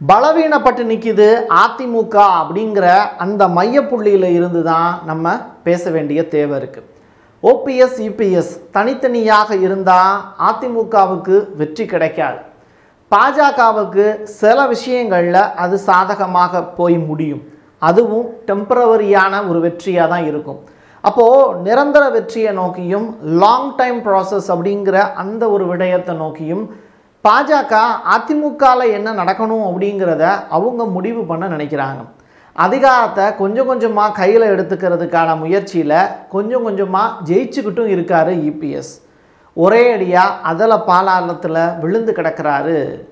பலவீனப்பட்டு நிற்கிது அதிமுக அப்படிங்கிற அந்த மையப்புள்ளியில் இருந்து தான் நம்ம பேச வேண்டிய தேவை இருக்குது ஓபிஎஸ் இபிஎஸ் தனித்தனியாக இருந்தால் அதிமுகவுக்கு வெற்றி கிடைக்காது பாஜகவுக்கு சில விஷயங்களில் அது சாதகமாக போய் முடியும் அதுவும் டெம்பரவரியான ஒரு வெற்றியாக தான் இருக்கும் அப்போது நிரந்தர வெற்றியை நோக்கியும் லாங் டைம் ப்ராசஸ் அப்படிங்கிற அந்த ஒரு விடயத்தை நோக்கியும் பாஜக அதிமுகவில் என்ன நடக்கணும் அப்படிங்கிறத அவங்க முடிவு பண்ண நினைக்கிறாங்க அதிகாரத்தை கொஞ்சம் கொஞ்சமாக கையில் எடுத்துக்கிறதுக்கான முயற்சியில் கொஞ்சம் கொஞ்சமாக ஜெயிச்சுக்கிட்டும் இருக்காரு இபிஎஸ் ஒரே அடியாக அதில் பாலாளத்தில் விழுந்து கிடக்கிறாரு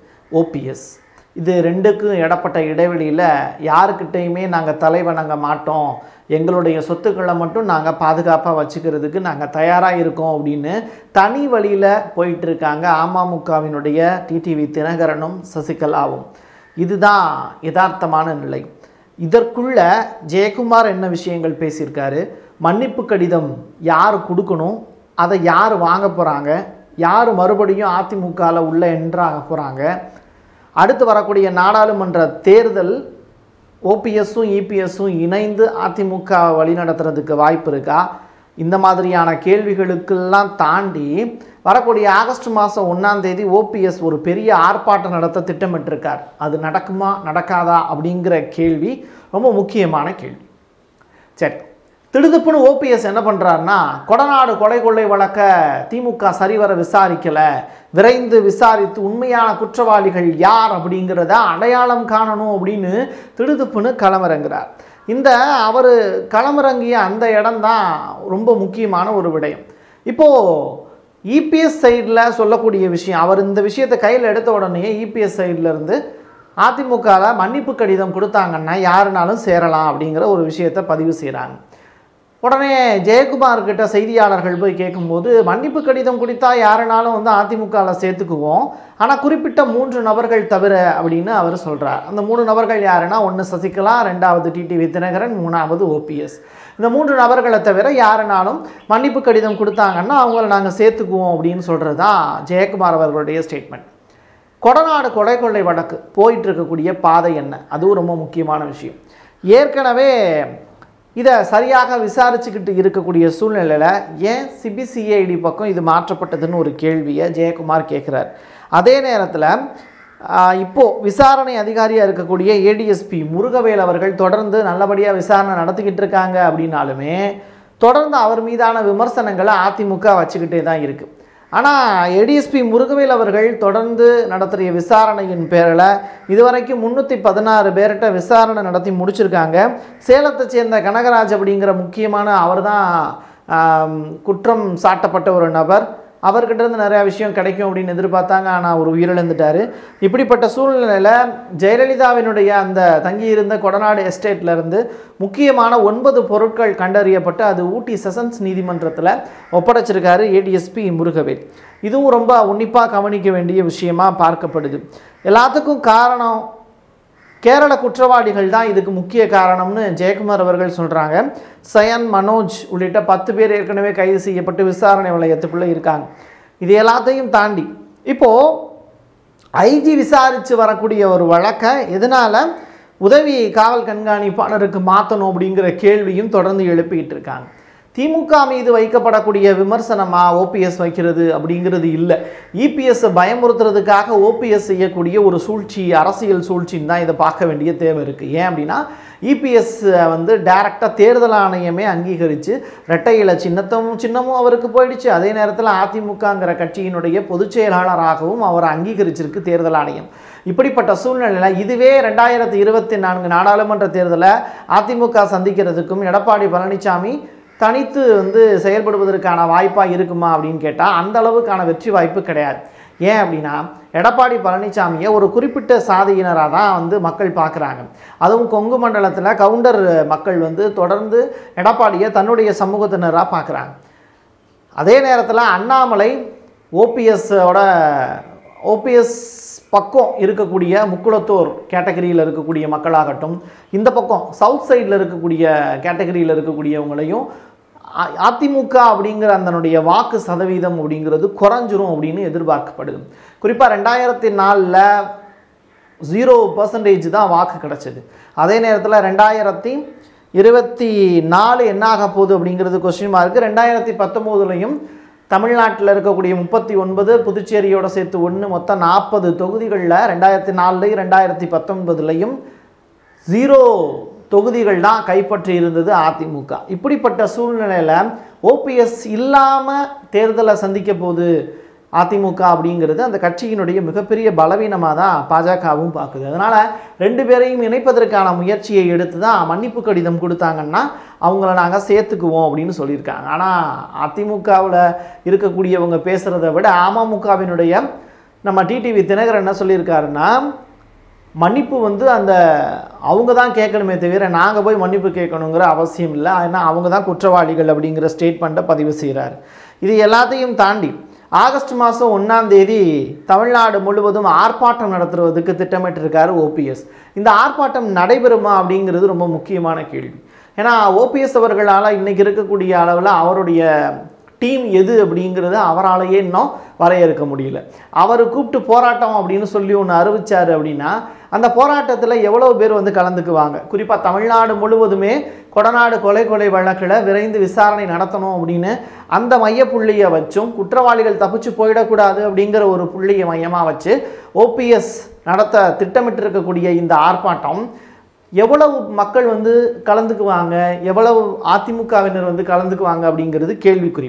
ஓபிஎஸ் இது ரெண்டுக்கும் இடப்பட்ட இடைவெளியில் யாருக்கிட்டேயுமே நாங்கள் தலை வணங்க மாட்டோம் எங்களுடைய சொத்துக்களை மட்டும் நாங்கள் பாதுகாப்பாக வச்சுக்கிறதுக்கு நாங்கள் தயாராக இருக்கோம் அப்படின்னு தனி வழியில் போயிட்டு இருக்காங்க அமமுகவினுடைய டிடிவி தினகரனும் சசிகலாவும் இதுதான் யதார்த்தமான நிலை இதற்குள்ள ஜெயக்குமார் என்ன விஷயங்கள் பேசியிருக்காரு மன்னிப்பு கடிதம் யார் கொடுக்கணும் அதை யார் வாங்க போகிறாங்க யார் மறுபடியும் அதிமுகவில் உள்ள என்றாக போகிறாங்க அடுத்து வரக்கூடிய நாடாளுமன்ற தேர்தல் ஓபிஎஸும் இபிஎஸும் இணைந்து அதிமுக வழிநடத்துறதுக்கு வாய்ப்பு இருக்கா இந்த மாதிரியான கேள்விகளுக்கெல்லாம் தாண்டி வரக்கூடிய ஆகஸ்ட் மாதம் ஒன்றாம் தேதி ஓபிஎஸ் ஒரு பெரிய ஆர்ப்பாட்டம் நடத்த திட்டமிட்டிருக்கார் அது நடக்குமா நடக்காதா அப்படிங்கிற கேள்வி ரொம்ப முக்கியமான கேள்வி சரி திடுதுப்புன்னு ஓபிஎஸ் என்ன பண்ணுறாருன்னா கொடநாடு கொலை கொள்ளை வழக்க திமுக சரிவர விசாரிக்கலை விரைந்து விசாரித்து உண்மையான குற்றவாளிகள் யார் அப்படிங்கிறத அடையாளம் காணணும் அப்படின்னு திடுதுப்புன்னு களமிறங்குறார் இந்த அவர் களமிறங்கிய அந்த இடம்தான் ரொம்ப முக்கியமான ஒரு விடயம் இப்போது இபிஎஸ் சைடில் சொல்லக்கூடிய விஷயம் அவர் இந்த விஷயத்தை கையில் எடுத்த உடனே இபிஎஸ் சைடில் இருந்து அதிமுகவில் மன்னிப்பு கடிதம் கொடுத்தாங்கன்னா யாருனாலும் சேரலாம் அப்படிங்கிற ஒரு விஷயத்தை பதிவு செய்கிறாங்க உடனே ஜெயக்குமார் கிட்ட செய்தியாளர்கள் போய் கேட்கும்போது மன்னிப்பு கடிதம் கொடுத்தா யாருனாலும் வந்து அதிமுகவில் சேர்த்துக்குவோம் ஆனால் குறிப்பிட்ட மூன்று நபர்கள் தவிர அப்படின்னு அவர் சொல்கிறார் அந்த மூணு நபர்கள் யாருன்னா ஒன்று சசிகலா ரெண்டாவது டிடிவி தினகரன் மூணாவது ஓபிஎஸ் இந்த மூன்று நபர்களை தவிர யாருனாலும் மன்னிப்பு கடிதம் கொடுத்தாங்கன்னா அவங்கள நாங்கள் சேர்த்துக்குவோம் அப்படின்னு சொல்கிறது தான் ஜெயக்குமார் அவர்களுடைய ஸ்டேட்மெண்ட் கொடநாடு கொலை கொள்ளை வழக்கு போயிட்டு இருக்கக்கூடிய பாதை என்ன அதுவும் ரொம்ப முக்கியமான விஷயம் ஏற்கனவே இதை சரியாக விசாரிச்சுக்கிட்டு இருக்கக்கூடிய சூழ்நிலையில் ஏன் சிபிசிஐடி பக்கம் இது மாற்றப்பட்டதுன்னு ஒரு கேள்வியை ஜெயக்குமார் கேட்குறார் அதே நேரத்தில் இப்போது விசாரணை அதிகாரியாக இருக்கக்கூடிய ஏடிஎஸ்பி முருகவேல் அவர்கள் தொடர்ந்து நல்லபடியாக விசாரணை நடத்திக்கிட்டு இருக்காங்க அப்படின்னாலுமே தொடர்ந்து அவர் மீதான விமர்சனங்களை அதிமுக வச்சுக்கிட்டே தான் இருக்குது ஆனால் ஏடிஎஸ்பி முருகவேல் அவர்கள் தொடர்ந்து நடத்திய விசாரணையின் பேரில் இதுவரைக்கும் முந்நூற்றி பதினாறு பேர்கிட்ட விசாரணை நடத்தி முடிச்சிருக்காங்க சேலத்தை சேர்ந்த கனகராஜ் அப்படிங்கிற முக்கியமான அவர் தான் குற்றம் சாட்டப்பட்ட ஒரு நபர் அவர்கிட்ட இருந்து நிறையா விஷயம் கிடைக்கும் அப்படின்னு எதிர்பார்த்தாங்க ஆனால் அவர் உயிரிழந்துட்டார் இப்படிப்பட்ட சூழ்நிலையில் ஜெயலலிதாவினுடைய அந்த தங்கியிருந்த கொடநாடு எஸ்டேட்ல இருந்து முக்கியமான ஒன்பது பொருட்கள் கண்டறியப்பட்டு அது ஊட்டி செஷன்ஸ் நீதிமன்றத்தில் ஒப்படைச்சிருக்காரு ஏடிஎஸ்பி முருகவேல் இதுவும் ரொம்ப உன்னிப்பாக கவனிக்க வேண்டிய விஷயமா பார்க்கப்படுது எல்லாத்துக்கும் காரணம் கேரள குற்றவாளிகள் தான் இதுக்கு முக்கிய காரணம்னு ஜெயக்குமார் அவர்கள் சொல்கிறாங்க சயன் மனோஜ் உள்ளிட்ட பத்து பேர் ஏற்கனவே கைது செய்யப்பட்டு விசாரணை வளையத்துக்குள்ளே இருக்காங்க இது எல்லாத்தையும் தாண்டி இப்போது ஐஜி விசாரித்து வரக்கூடிய ஒரு வழக்கை எதனால் உதவி காவல் கண்காணிப்பாளருக்கு மாற்றணும் அப்படிங்கிற கேள்வியும் தொடர்ந்து எழுப்பிக்கிட்டு இருக்காங்க திமுக மீது வைக்கப்படக்கூடிய விமர்சனமாக ஓபிஎஸ் வைக்கிறது அப்படிங்கிறது இல்லை இபிஎஸ்ஸை பயமுறுத்துறதுக்காக ஓபிஎஸ் செய்யக்கூடிய ஒரு சூழ்ச்சி அரசியல் சூழ்ச்சின்னு தான் இதை பார்க்க வேண்டிய தேவை இருக்குது ஏன் அப்படின்னா இபிஎஸ் வந்து டைரெக்டாக தேர்தல் ஆணையமே அங்கீகரித்து ரெட்டை இலை சின்னத்தும் சின்னமும் அவருக்கு போயிடுச்சு அதே நேரத்தில் அதிமுகங்கிற கட்சியினுடைய பொதுச் செயலாளராகவும் அவர் அங்கீகரிச்சிருக்கு தேர்தல் ஆணையம் இப்படிப்பட்ட சூழ்நிலையில் இதுவே ரெண்டாயிரத்தி இருபத்தி நான்கு நாடாளுமன்ற தேர்தலை அதிமுக சந்திக்கிறதுக்கும் எடப்பாடி பழனிசாமி தனித்து வந்து செயல்படுவதற்கான வாய்ப்பாக இருக்குமா அப்படின்னு கேட்டால் அந்த அளவுக்கான வெற்றி வாய்ப்பு கிடையாது ஏன் அப்படின்னா எடப்பாடி பழனிசாமியை ஒரு குறிப்பிட்ட சாதியினராக தான் வந்து மக்கள் பார்க்குறாங்க அதுவும் கொங்கு மண்டலத்தில் கவுண்டர் மக்கள் வந்து தொடர்ந்து எடப்பாடியை தன்னுடைய சமூகத்தினராக பார்க்குறாங்க அதே நேரத்தில் அண்ணாமலை ஓபிஎஸ்ஸோட ஓபிஎஸ் பக்கம் இருக்கக்கூடிய முக்குளத்தூர் கேட்டகரியில் இருக்கக்கூடிய மக்களாகட்டும் இந்த பக்கம் சவுத் சைடில் இருக்கக்கூடிய கேட்டகரியில் இருக்கக்கூடியவங்களையும் அ- அதிமுக அப்படிங்கிற அதனுடைய வாக்கு சதவீதம் அப்படிங்கிறது குறைஞ்சிரும் அப்படின்னு எதிர்பார்க்கப்படுது குறிப்பாக ரெண்டாயிரத்தி நாலில் ஜீரோ பர்சன்டேஜ் தான் வாக்கு கிடச்சிது அதே நேரத்தில் ரெண்டாயிரத்தி இருபத்தி நாலு என்ன ஆக போகுது அப்படிங்கிறது கொஸ்டின் மார்க்கு ரெண்டாயிரத்தி பத்தொம்போதுலையும் தமிழ்நாட்டில் இருக்கக்கூடிய முப்பத்தி ஒன்பது புதுச்சேரியோட சேர்த்து ஒன்று மொத்தம் நாற்பது தொகுதிகளில் ரெண்டாயிரத்தி நாலுலையும் ரெண்டாயிரத்தி பத்தொன்பதுலையும் ஜீரோ தொகுதிகள் தான் கைப்பற்றி இருந்தது அதிமுக இப்படிப்பட்ட சூழ்நிலையில் ஓபிஎஸ் இல்லாமல் தேர்தலை சந்திக்க போகுது அதிமுக அப்படிங்கிறது அந்த கட்சியினுடைய மிகப்பெரிய பலவீனமாக தான் பாஜகவும் பார்க்குது அதனால் ரெண்டு பேரையும் இணைப்பதற்கான முயற்சியை எடுத்து தான் மன்னிப்பு கடிதம் கொடுத்தாங்கன்னா அவங்கள நாங்கள் சேர்த்துக்குவோம் அப்படின்னு சொல்லியிருக்காங்க ஆனால் அதிமுகவில் இருக்கக்கூடியவங்க பேசுகிறத விட அமமுகவினுடைய நம்ம டிடிவி தினகரன் என்ன சொல்லியிருக்காருன்னா மன்னிப்பு வந்து அந்த அவங்க தான் கேட்கணுமே தவிர நாங்கள் போய் மன்னிப்பு கேட்கணுங்கிற அவசியம் இல்லை ஏன்னா அவங்க தான் குற்றவாளிகள் அப்படிங்கிற ஸ்டேட்மெண்ட்டை பதிவு செய்கிறார் இது எல்லாத்தையும் தாண்டி ஆகஸ்ட் மாதம் ஒன்றாம் தேதி தமிழ்நாடு முழுவதும் ஆர்ப்பாட்டம் நடத்துவதற்கு திட்டமிட்டிருக்காரு ஓபிஎஸ் இந்த ஆர்ப்பாட்டம் நடைபெறுமா அப்படிங்கிறது ரொம்ப முக்கியமான கேள்வி ஏன்னா ஓபிஎஸ் அவர்களால் இன்னைக்கு இருக்கக்கூடிய அளவில் அவருடைய டீம் எது அப்படிங்கிறது அவராலேயே இன்னும் வரையறுக்க முடியல அவர் கூப்பிட்டு போராட்டம் அப்படின்னு சொல்லி ஒன்று அறிவிச்சார் அப்படின்னா அந்த போராட்டத்தில் எவ்வளோ பேர் வந்து கலந்துக்குவாங்க குறிப்பாக தமிழ்நாடு முழுவதுமே கொடநாடு கொலை கொலை வழக்கில் விரைந்து விசாரணை நடத்தணும் அப்படின்னு அந்த மையப்புள்ளியை வச்சும் குற்றவாளிகள் தப்பிச்சு போயிடக்கூடாது அப்படிங்கிற ஒரு புள்ளியை மையமாக வச்சு ஓபிஎஸ் நடத்த திட்டமிட்டிருக்கக்கூடிய இந்த ஆர்ப்பாட்டம் எவ்வளவு மக்கள் வந்து கலந்துக்குவாங்க எவ்வளவு அதிமுகவினர் வந்து கலந்துக்குவாங்க அப்படிங்கிறது கேள்விக்குறி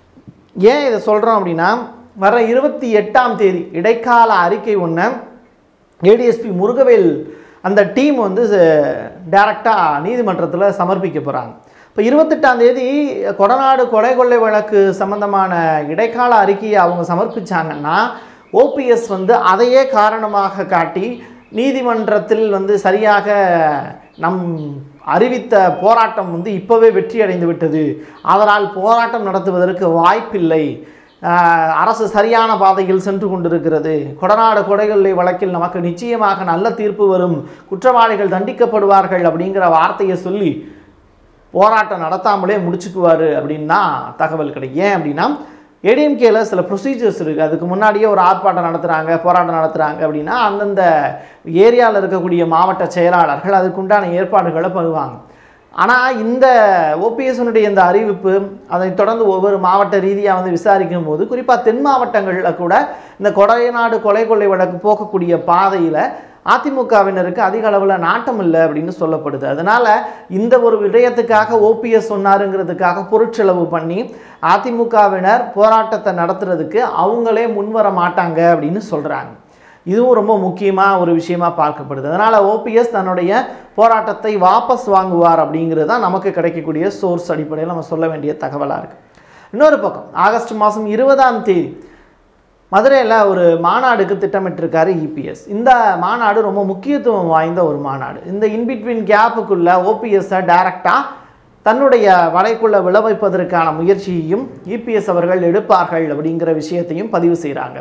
ஏன் இதை சொல்கிறோம் அப்படின்னா வர இருபத்தி எட்டாம் தேதி இடைக்கால அறிக்கை ஒன்று ஏடிஎஸ்பி முருகவேல் அந்த டீம் வந்து டைரெக்டாக நீதிமன்றத்தில் சமர்ப்பிக்க போகிறாங்க இப்போ இருபத்தெட்டாம் தேதி கொடநாடு கொலை கொள்ளை வழக்கு சம்பந்தமான இடைக்கால அறிக்கையை அவங்க சமர்ப்பிச்சாங்கன்னா ஓபிஎஸ் வந்து அதையே காரணமாக காட்டி நீதிமன்றத்தில் வந்து சரியாக நம் அறிவித்த போராட்டம் வந்து இப்போவே வெற்றி அடைந்து விட்டது அதனால் போராட்டம் நடத்துவதற்கு வாய்ப்பில்லை ஆஹ் அரசு சரியான பாதையில் சென்று கொண்டிருக்கிறது கொடநாடு கொடைகளை வழக்கில் நமக்கு நிச்சயமாக நல்ல தீர்ப்பு வரும் குற்றவாளிகள் தண்டிக்கப்படுவார்கள் அப்படிங்கிற வார்த்தையை சொல்லி போராட்டம் நடத்தாமலே முடிச்சுக்குவார் அப்படின்னு தான் தகவல் கிடைக்கும் ஏன் அப்படின்னா ஏடிஎம்கேல சில ப்ரொசீஜர்ஸ் இருக்குது அதுக்கு முன்னாடியே ஒரு ஆர்ப்பாட்டம் நடத்துகிறாங்க போராட்டம் நடத்துகிறாங்க அப்படின்னா அந்தந்த ஏரியாவில் இருக்கக்கூடிய மாவட்ட செயலாளர்கள் அதுக்குண்டான ஏற்பாடுகளை பண்ணுவாங்க ஆனால் இந்த ஓபிஎஸ்னுடைய இந்த அறிவிப்பு அதை தொடர்ந்து ஒவ்வொரு மாவட்ட ரீதியாக வந்து விசாரிக்கும் போது குறிப்பாக தென் மாவட்டங்களில் கூட இந்த கொடைநாடு கொலை கொள்ளை வழக்கு போகக்கூடிய பாதையில் அதிமுகவினருக்கு அதிக அளவில் நாட்டம் இல்லை அப்படின்னு சொல்லப்படுது அதனால் இந்த ஒரு விடயத்துக்காக ஓபிஎஸ் சொன்னாருங்கிறதுக்காக பொருட்செலவு பண்ணி அதிமுகவினர் போராட்டத்தை நடத்துறதுக்கு அவங்களே முன்வர மாட்டாங்க அப்படின்னு சொல்கிறாங்க இதுவும் ரொம்ப முக்கியமாக ஒரு விஷயமா பார்க்கப்படுது அதனால் ஓபிஎஸ் தன்னுடைய போராட்டத்தை வாபஸ் வாங்குவார் அப்படிங்கிறது தான் நமக்கு கிடைக்கக்கூடிய சோர்ஸ் அடிப்படையில் நம்ம சொல்ல வேண்டிய தகவலாக இருக்குது இன்னொரு பக்கம் ஆகஸ்ட் மாதம் இருபதாம் தேதி மதுரையில் ஒரு மாநாடுக்கு திட்டமிட்டிருக்காரு இபிஎஸ் இந்த மாநாடு ரொம்ப முக்கியத்துவம் வாய்ந்த ஒரு மாநாடு இந்த இன்பிட்வீன் கேப்புக்குள்ளே ஓபிஎஸ்ஸை டைரக்டாக தன்னுடைய வலைக்குள்ளே விழ வைப்பதற்கான முயற்சியையும் இபிஎஸ் அவர்கள் எடுப்பார்கள் அப்படிங்கிற விஷயத்தையும் பதிவு செய்கிறாங்க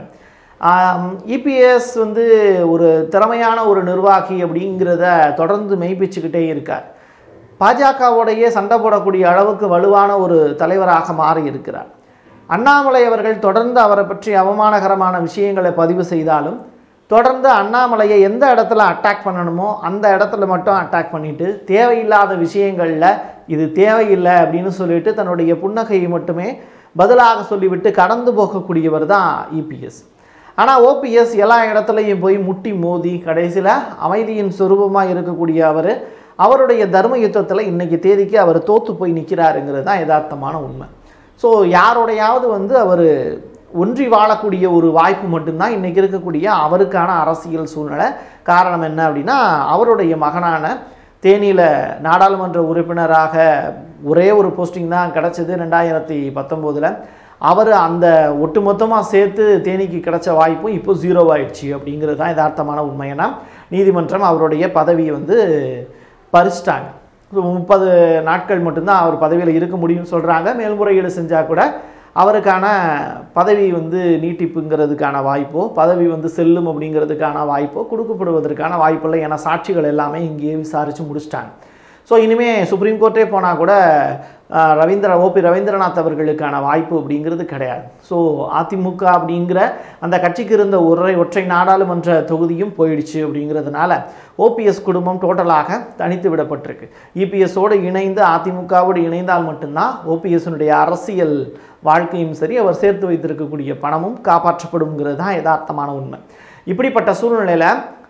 இபிஎஸ் வந்து ஒரு திறமையான ஒரு நிர்வாகி அப்படிங்கிறத தொடர்ந்து மெய்ப்பிச்சுக்கிட்டே இருக்கார் பாஜகவோடையே சண்டை போடக்கூடிய அளவுக்கு வலுவான ஒரு தலைவராக மாறி இருக்கிறார் அண்ணாமலை அவர்கள் தொடர்ந்து அவரை பற்றி அவமானகரமான விஷயங்களை பதிவு செய்தாலும் தொடர்ந்து அண்ணாமலையை எந்த இடத்துல அட்டாக் பண்ணணுமோ அந்த இடத்துல மட்டும் அட்டாக் பண்ணிட்டு தேவையில்லாத விஷயங்களில் இது தேவையில்லை அப்படின்னு சொல்லிட்டு தன்னுடைய புன்னகையை மட்டுமே பதிலாக சொல்லிவிட்டு கடந்து போகக்கூடியவர் தான் இபிஎஸ் ஆனால் ஓபிஎஸ் எல்லா இடத்துலையும் போய் முட்டி மோதி கடைசியில் அமைதியின் சொரூபமாக இருக்கக்கூடிய அவர் அவருடைய தர்ம யுத்தத்தில் இன்னைக்கு தேதிக்கு அவர் தோற்று போய் நிற்கிறாருங்கிறது தான் யதார்த்தமான உண்மை ஸோ யாரோடையாவது வந்து அவர் ஒன்றி வாழக்கூடிய ஒரு வாய்ப்பு மட்டும்தான் இன்றைக்கி இருக்கக்கூடிய அவருக்கான அரசியல் சூழ்நிலை காரணம் என்ன அப்படின்னா அவருடைய மகனான தேனியில் நாடாளுமன்ற உறுப்பினராக ஒரே ஒரு போஸ்டிங் தான் கிடச்சிது ரெண்டாயிரத்தி பத்தொம்போதில் அவர் அந்த ஒட்டுமொத்தமாக சேர்த்து தேனிக்கு கிடைச்ச வாய்ப்பும் இப்போ ஜீரோ ஆயிடுச்சு அப்படிங்கிறது தான் யதார்த்தமான உண்மை ஏன்னா நீதிமன்றம் அவருடைய பதவியை வந்து பறிச்சிட்டாங்க முப்பது நாட்கள் மட்டும்தான் அவர் பதவியில் இருக்க முடியும்னு சொல்கிறாங்க மேல்முறையீடு செஞ்சால் கூட அவருக்கான பதவி வந்து நீட்டிப்புங்கிறதுக்கான வாய்ப்போ பதவி வந்து செல்லும் அப்படிங்கிறதுக்கான வாய்ப்போ கொடுக்கப்படுவதற்கான வாய்ப்பில்லை ஏன்னா சாட்சிகள் எல்லாமே இங்கேயே விசாரித்து முடிச்சிட்டாங்க ஸோ இனிமே சுப்ரீம் கோர்ட்டே போனால் கூட ஆஹ், ரவீந்திர ஓபி ரவீந்திரநாத் அவர்களுக்கான வாய்ப்பு அப்படிங்கிறது கிடையாது ஸோ அதிமுக அப்படிங்கிற அந்த கட்சிக்கு இருந்த ஒற்றை ஒற்றை நாடாளுமன்ற தொகுதியும் போயிடுச்சு அப்படிங்கிறதுனால ஓபிஎஸ் குடும்பம் டோட்டலாக தனித்து விடப்பட்டிருக்கு இபிஎஸோடு இணைந்து அதிமுகவோடு இணைந்தால் மட்டும்தான் ஓபிஎஸ்னுடைய அரசியல் வாழ்க்கையும் சரி அவர் சேர்த்து வைத்திருக்கக்கூடிய பணமும் காப்பாற்றப்படுங்கிறது தான் யதார்த்தமான உண்மை இப்படிப்பட்ட சூழ்நிலையில்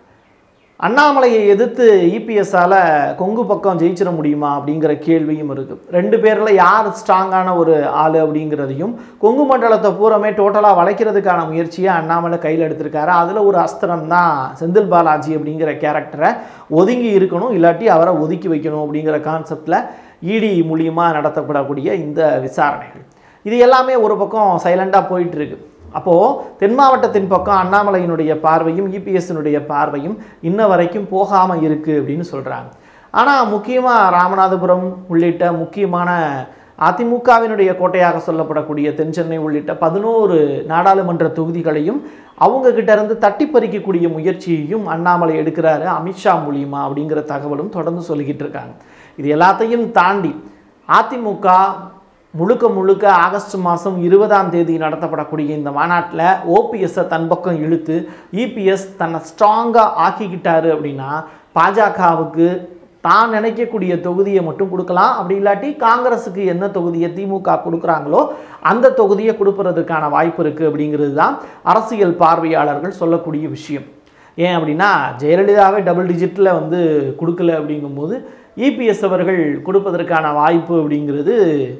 அண்ணாமலையை எதிர்த்து இபிஎஸ்ஸால் கொங்கு பக்கம் ஜெயிச்சிட முடியுமா அப்படிங்கிற கேள்வியும் இருக்குது ரெண்டு பேரில் யார் ஸ்ட்ராங்கான ஒரு ஆள் அப்படிங்கிறதையும் கொங்கு மண்டலத்தை பூரமே டோட்டலாக வளைக்கிறதுக்கான முயற்சியை அண்ணாமலை கையில் எடுத்திருக்காரு அதில் ஒரு அஸ்திரம் தான் செந்தில் பாலாஜி அப்படிங்கிற கேரக்டரை ஒதுங்கி இருக்கணும் இல்லாட்டி அவரை ஒதுக்கி வைக்கணும் அப்படிங்கிற கான்செப்டில் இடி மூலியமாக நடத்தப்படக்கூடிய இந்த விசாரணைகள் இது எல்லாமே ஒரு பக்கம் சைலண்டாக போயிட்டு இருக்கு அப்போது தென் மாவட்டத்தின் பக்கம் அண்ணாமலையினுடைய பார்வையும் இபிஎஸ்னுடைய பார்வையும் இன்ன வரைக்கும் போகாமல் இருக்குது அப்படின்னு சொல்கிறாங்க ஆனால் முக்கியமாக ராமநாதபுரம் உள்ளிட்ட முக்கியமான அதிமுகவினுடைய கோட்டையாக சொல்லப்படக்கூடிய தென்சென்னை உள்ளிட்ட பதினோரு நாடாளுமன்ற தொகுதிகளையும் அவங்க கிட்ட இருந்து தட்டி பறிக்கக்கூடிய முயற்சியையும் அண்ணாமலை எடுக்கிறாரு அமித்ஷா மூலியமா அப்படிங்கிற தகவலும் தொடர்ந்து சொல்லிக்கிட்டு இருக்காங்க இது எல்லாத்தையும் தாண்டி அதிமுக முழுக்க முழுக்க ஆகஸ்ட் மாதம் இருபதாம் தேதி நடத்தப்படக்கூடிய இந்த மாநாட்டில் ஓபிஎஸ்ஸை தன் பக்கம் இழுத்து இபிஎஸ் தன்னை ஸ்ட்ராங்காக ஆக்கிக்கிட்டாரு அப்படின்னா பாஜகவுக்கு தான் நினைக்கக்கூடிய தொகுதியை மட்டும் கொடுக்கலாம் அப்படி இல்லாட்டி காங்கிரஸுக்கு என்ன தொகுதியை திமுக கொடுக்குறாங்களோ அந்த தொகுதியை கொடுப்பதற்கான வாய்ப்பு இருக்குது அப்படிங்கிறது தான் அரசியல் பார்வையாளர்கள் சொல்லக்கூடிய விஷயம் ஏன் அப்படின்னா ஜெயலலிதாவே டபுள் டிஜிட்டில் வந்து கொடுக்கல அப்படிங்கும்போது இபிஎஸ் அவர்கள் கொடுப்பதற்கான வாய்ப்பு அப்படிங்கிறது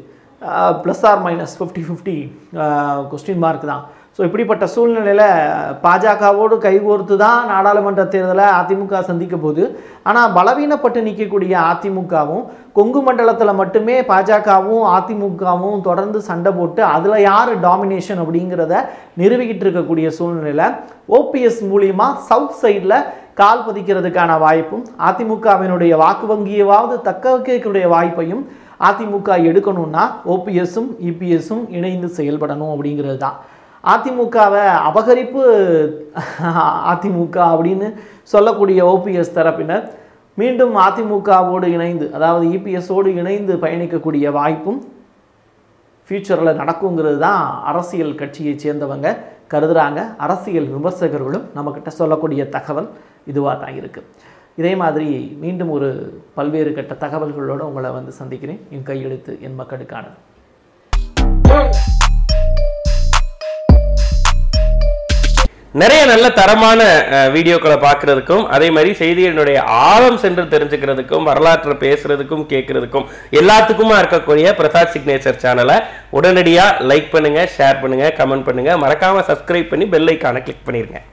plus or minus fifty fifty question mark தான் ஸோ இப்படிப்பட்ட சூழ்நிலையில் பாஜகவோடு கைகோர்த்து தான் நாடாளுமன்ற தேர்தலை அதிமுக சந்திக்க போகுது ஆனால் பலவீனப்பட்டு நிற்கக்கூடிய அதிமுகவும் கொங்கு மண்டலத்தில் மட்டுமே பாஜகவும் அதிமுகவும் தொடர்ந்து சண்டை போட்டு அதில் யார் டாமினேஷன் அப்படிங்கிறத நிறுவிக்கிட்டு இருக்கக்கூடிய சூழ்நிலையில் ஓபிஎஸ் மூலியமா சவுத் சைடில் கால் பதிக்கிறதுக்கான வாய்ப்பும் அதிமுகவினுடைய வாக்கு வங்கியவாவது தக்க வைக்கக்கூடிய வாய்ப்பையும் அதிமுக எடுக்கணும்னா ஓபிஎஸும் இபிஎஸும் இணைந்து செயல்படணும் அப்படிங்கிறது தான் அதிமுகவை அபகரிப்பு அதிமுக அப்படின்னு சொல்லக்கூடிய ஓபிஎஸ் தரப்பினர் மீண்டும் அதிமுகவோடு இணைந்து அதாவது இபிஎஸோடு இணைந்து பயணிக்கக்கூடிய வாய்ப்பும் ஃப்யூச்சரில் நடக்குங்கிறது தான் அரசியல் கட்சியை சேர்ந்தவங்க கருதுகிறாங்க அரசியல் விமர்சகர்களும் நம்மக்கிட்ட சொல்லக்கூடிய தகவல் இதுவாக தான் இருக்குது இதே மாதிரி மீண்டும் ஒரு பல்வேறு கட்ட தகவல்களோடு உங்களை வந்து சந்திக்கிறேன் என் கையெழுத்து என் மக்களுக்கானது நிறைய நல்ல தரமான அஹ், வீடியோக்களை பார்க்கறதுக்கும் அதே மாதிரி செய்திகளினுடைய ஆழம் சென்று தெரிஞ்சுக்கிறதுக்கும் வரலாற்றை பேசுறதுக்கும் கேட்கறதுக்கும் எல்லாத்துக்குமா இருக்கக்கூடிய பிரசாத் சிக்னேச்சர் சேனலை உடனடியாக லைக் பண்ணுங்க ஷேர் பண்ணுங்க கமெண்ட் பண்ணுங்க மறக்காம சப்ஸ்கிரைப் பண்ணி பெல் ஐக்கானை கிளிக் பண்ணிருங்க